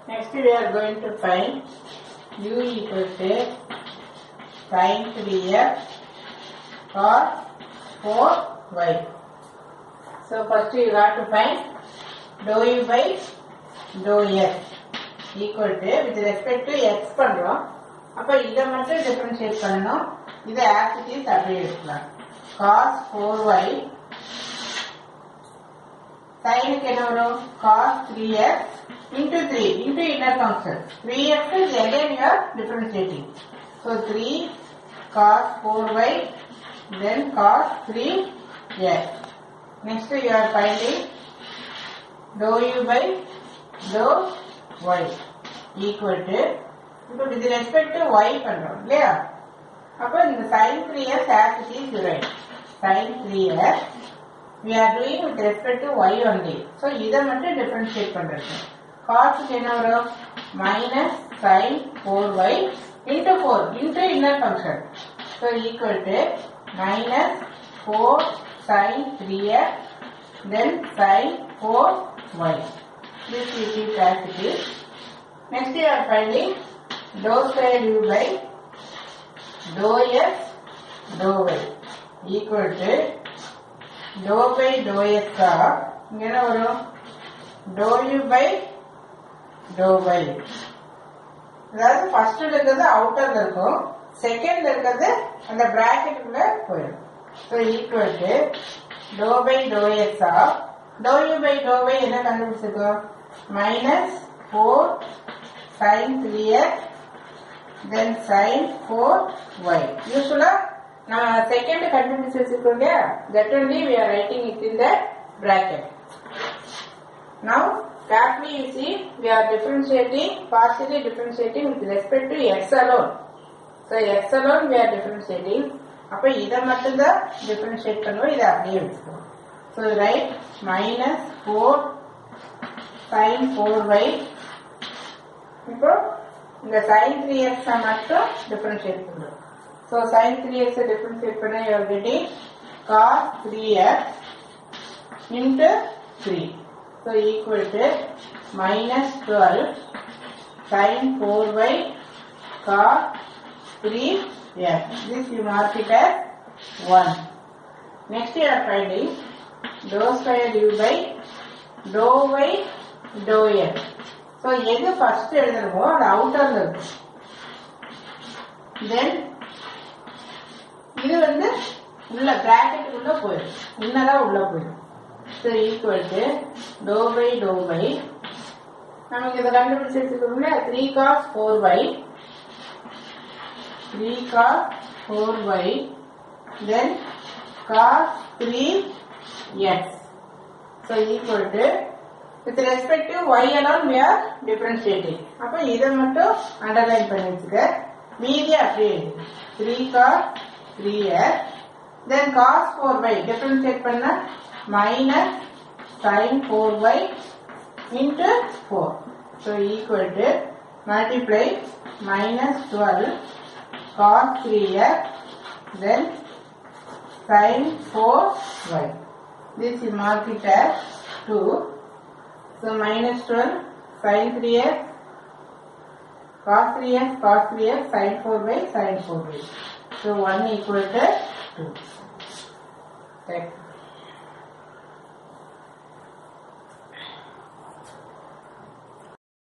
Next we are going to find u equal to sin 3x cos 4y. So first you got to find dou u by dou x equal to with respect to x பண்றோம் அப்ப இதை மட்டும் differentiate பண்ணணும் இதை as it is அப்படியே எடுக்கலாம் cos 4y சைனுக்கு என்ன வரும் cos 3x into 3 into inner function 3x is again you are differentiating so 3 cos 4y then cos 3x next you are finding dou u by dou y equal to இப்போ with respect to y பண்றோம் இல்லையா அப்போ இந்த sin 3x as it is right sin 3x we are doing with respect to y only so இதை மட்டும் differentiate பண்றது cos க்கு என்ன வரும் minus sin 4y into 4 into inner function so equal to minus 4 sin 3x then sin 4y this we keep as it is next you are finding dou square u by dou x dou y equal to dou by dou x ஆ இங்க என்ன வரும் dou u by dou y அதாவது first இருக்கிறது அவுட்டர்ல இருக்கும் செகண்ட்ல இருக்கிறது அந்த பிராக்கெட்டுக்குள்ள போயிடும் so equal to dou by dou x of dou u by dou pi என்ன கண்டுபிடிச்சிருக்கோம் minus four sine three x then sine four y usually நம்ம செகண்ட் கண்டுபிடிச்சு வச்சிருக்கோம் இல்லையா that only we are writing it in the bracket Now, carefully you see, we are differentiating, partially differentiating with respect to x alone. So, x alone we are differentiating. அப்ப இதை மட்டும்தான் differentiate பண்ணுவோம் இதை அப்படியே வச்சுக்குவோம் so right minus four sine four pi இப்போ இந்த sine three எக்ஸை மட்டும் டிஃபரன்ஷியேட் பண்ணுறோம் ஸோ சைன் த்ரீ எக்ஸை டிஃபரன்ஷியேட் பண்ண you are getting cos three x into 3. So equal to minus 12 sin 4y cos 3x. This you mark it as 1. Next you are finding dou square u by dou y dou x. So எது first எழுதுறமோ அது அவுட்டர்ல இருக்கும் தென் இது வந்து உள்ள bracket உள்ள போயிடும் இன்னரா உள்ள போயிடும் so equal to dou by dou pi நமக்கு இதை கண்டுபிடிச்சு வச்சுக்கோங்களே three cos four pi three cos four pi then cos three x so equal to with respect to y alone we are differentiating அப்போ இதை மட்டும் அண்டர்லைன் பண்ணி வச்சுக்க மீதி அப்படியே three cos three x then cos four pi differentiate பண்ண minus sine four pi into four so equal to multiply minus twelve cos three x then sine four y this you mark it as two so minus twelve sine three x cos 3x, cos 3x, sin 4 by sin 4 by. So 1 equal to 2. Okay.